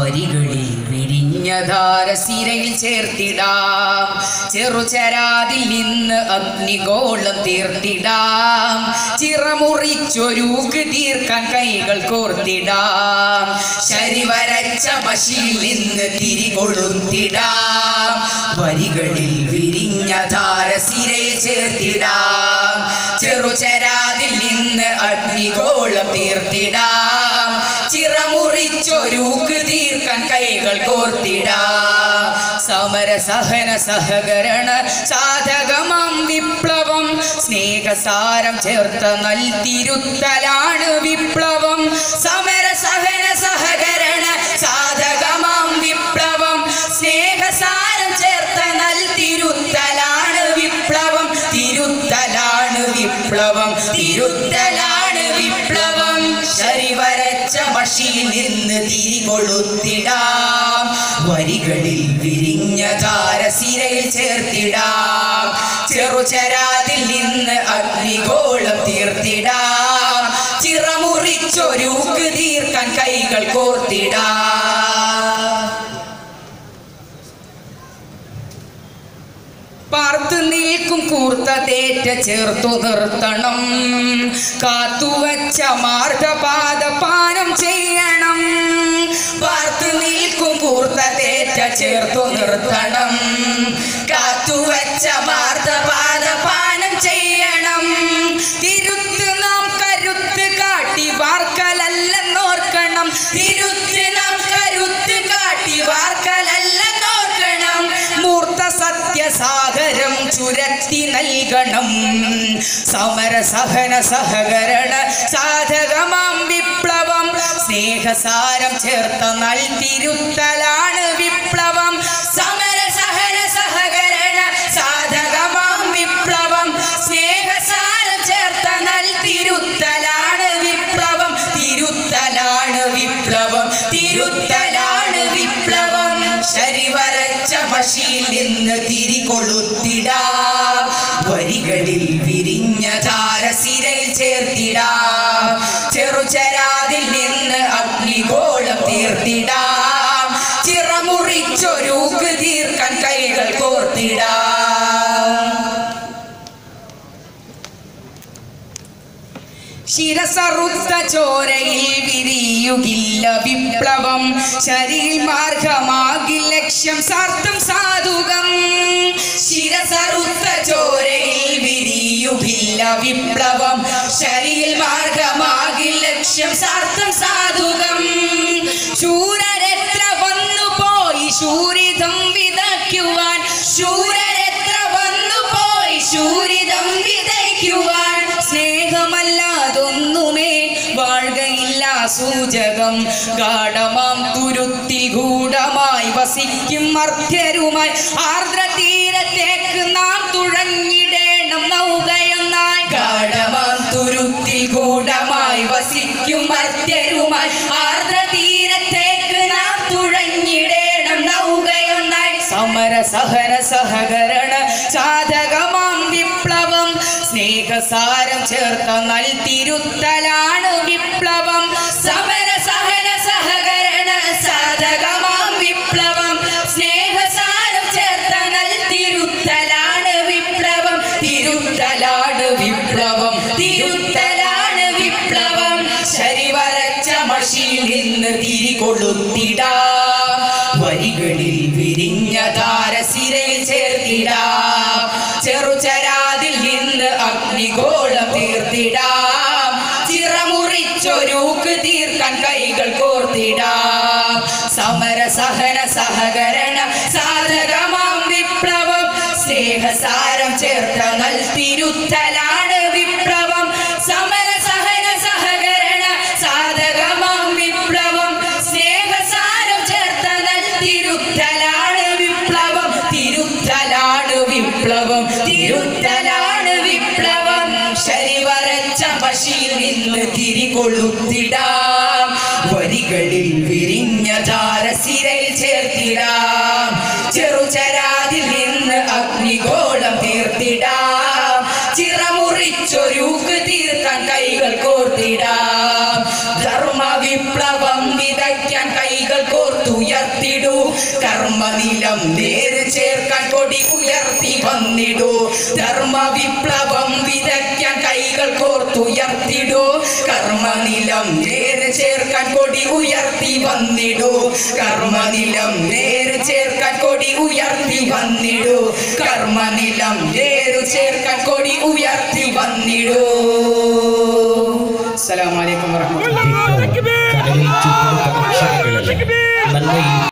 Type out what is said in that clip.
വരികളിൽ വിരിഞ്ഞധാര സിരയിൽ ചേർത്തിടാം ചെറുചരാതിൽ നിന്ന് അഗ്നിഗോളം തീർത്തിടാം ചിറമുറിച്ചൊരുക്ക് തീർക്കാൻ കൈകൾ കോർത്തിടാം ശരിവരച്ച പശിയിൽ നിന്ന് തിരികൊളുത്തിടാം വരികളിൽ വിരിഞ്ഞധാര സിരയിൽ ചേർത്തിടാം ചെറുചരാതിൽ നിന്ന് അഗ്നിഗോളം തീർത്തിടാം ചിറമുറിച്ചൊരുക്ക് തീർക്കാൻ കൈകൾ കോർത്തിടാം സമര സഹന സഹകരണ സാധകമാം വിപ്ലവം സ്നേഹസാരം ചേർത്ത നൽതിരുത്തലാണ് വിപ്ലവം സമര സഹന സഹകരണ സാധകമാം വിപ്ലവം സ്നേഹസാരം ചേർത്ത നൽതിരുത്തലാണ് വിപ്ലവം തിരുത്തലാണ് വിപ്ലവം തിരുത്തലാണ് വിപ്ലവം ശരിവരച്ച മഷിയിൽ നിന്ന് തിരികൊളുത്തിടാം വരികളിൽ വിരിഞ്ഞ താരസിരയിൽ ചേർത്തിടാം ചെറുചരാതിൽ നിന്ന് അഗ്നിഗോളം തീർത്തിടാം ചിറമുറിച്ചൊരുക്ക് തീർക്കാൻ കൈകൾ കോർത്തിടാം പാർത്തു നിൽക്കും കൂർത്ത തേറ്റ ചേർത്തു നിർത്തണം കാത്തുവച്ച മാർഗപാത പാനം ചെയ്യണം പാർത്തു നിൽക്കും കൂർത്ത തേറ്റ ചേർത്തു നിർത്തണം കാത്തുവച്ച മാർഗപാത പാനം ചെയ്യണം തിരുത്ത് നാം കരുത്ത് കാട്ടി വാർക്കലല്ലെന്നോർക്കണം തിരുത്ത് നാം കരുത്ത് കാട്ടി വാർക്കലല്ലെന്നോർക്കണം മൂർത്ത സത്യസാഗരം ചുരത്തി നൽകണം സമര സഹന സഹകരണ സാധകമാം വിപ്ലവം സ്നേഹസാരം ചേർത്ത നൽതിരുത്തലാണ് വിപ്ലവം സമര സഹന സഹകരണ സാധകമാം വിപ്ലവം സ്നേഹസാരം ചേർത്ത നൽതിരുത്തലാണ് വിപ്ലവം തിരുത്തലാണ് വിപ്ലവം തിരുത്തലാണ് വിപ്ലവം ശരിവരച്ച മഷിയിൽ നിന്ന് തിരികൊളുത്തിടാം വരികളിൽ വിരിഞ്ഞ താരസിരയിൽ ചേർത്തിടാം ചെറുചരാതിൽ നിന്ന് അഗ്നിഗോളം തീർത്തിടാം ചിറമുറിച്ചൊരുക്ക് തീർക്കാൻ കൈകൾ കോർത്തിടാം ശിരസറുത്ത ചോരയിൽ വിരിയുകില്ല വിപ്ലവം ശരീൽ മാർഗമാകി ലക്ഷ്യം സാർത്ഥം സാധുകം ശിരസറുത്ത ചോരയിൽ വിരിയുകില്ല വിപ്ലവം ശരീൽ മാർഗമാകി ലക്ഷ്യം സാർത്ഥം സാധുകം ശൂരരെത്ര വന്നു പോയി ശൂരിതം വിതയ്ക്കുവാൻ ശൂരരെത്ര വന്നു പോയി ശൂരിതം വിതയ്ക്കുവാൻ സ്നേഹമല്ലാതൊന്നുമേ വാഴ്കയില്ല സൂചകം ഗാഠമാം തുരുത്തിൽ ഗൂഢമായി വസിക്കും മർത്യരുമായി ആർദ്ര തീരത്തേക്ക് നാം തുഴഞ്ഞിടേണം നൗകയൊന്നായി ഗാഠമാം തുരുത്തിൽ ഗൂഢമായി വസിക്കും മർത്യരുമായി ആർദ്ര തീരത്തേക്ക് നാം തുഴഞ്ഞിടേണം നൗകയൊന്നായി സമര സഹന സഹകരണ സാധകമാം വിപ്ലവം സ്നേഹസാരം ചേർത്ത നൽതിരുത്തലാണ് വിപ്ലവം സമര സഹന സഹകരണ സാധകമാം വിപ്ലവം സ്നേഹസാരം ചേർത്ത നൽതിരുത്തലാണ് വിപ്ലവം തിരുത്തലാണ് വിപ്ലവം തിരുത്തലാണ് വിപ്ലവം ശരിവരച്ച മഷിയിൽ നിന്ന് തിരികൊളുത്തിടാം വരികളിൽ വിരിഞ്ഞ താരസിരയിൽ ചേർത്തിടാം ചെറുചരാതിൽ നിന്ന് അഗ്നിഗോളം തീർത്തിടാം ചിറമുറിച്ചൊരുക്ക് തീർക്കാൻ കൈകൾ കോർത്തിടാം സമര സഹന സഹകരണ സാധകമാം വിപ്ലവം സ്നേഹസാരം ചേർത്ത നൽതിരുത്തലാണ് വിപ്ലവം സമര സഹന സഹകരണ സാധകമാം വിപ്ലവം സ്നേഹസാരം ചേർത്ത നൽതിരുത്തലാണ് വിപ്ലവം തിരുത്തലാണ് വിപ്ലവം തിരുത്തലാണ് വിപ്ലവം ശരിവരച്ച പശിയിൽ നിന്ന് തിരികൊളുത്തിടാം വരികളിൽ വിരിഞ്ഞ താരസിരയിൽ ചേർത്തിടാം ചെറുചരാതിൽ നിന്ന് അഗ്നിഗോളം തീർത്തിടാം ചിറമുറിച്ചൊരുക്ക് തീർക്കാൻ കൈകൾ കോർത്തിടാം ധർമ്മ വിപ്ലവം വിതയ്ക്കാൻ കൈകൾ കോർത്തു കോർത്തുയർത്തിടൂ കർമ്മനിലം നേര് ചേർക്കാൻ കൊടി ഉയർത്തി വന്നിടൂ ധർമ്മ വിപ്ലവം വിതയ്ക്കാൻ കൈകൾ കോർത്തുയർത്തിടൂ കർമ്മനിലം നേര് ചേർക്കാൻ കൊടി ഉയർത്തി വന്നിടൂ കർമ്മനിലം നേര് ചേർക്കാൻ കൊടി ഉയർത്തി വന്നിടൂ കർമ്മനിലം നേര് ചേർക്കാൻ കൊടി ഉയർത്തി വന്നിടൂ അസ്സലാമു അലൈക്കും വറഹ്മത്തുള്ളാഹി കടലിൽ ചുറ്റും നന്മയിൽ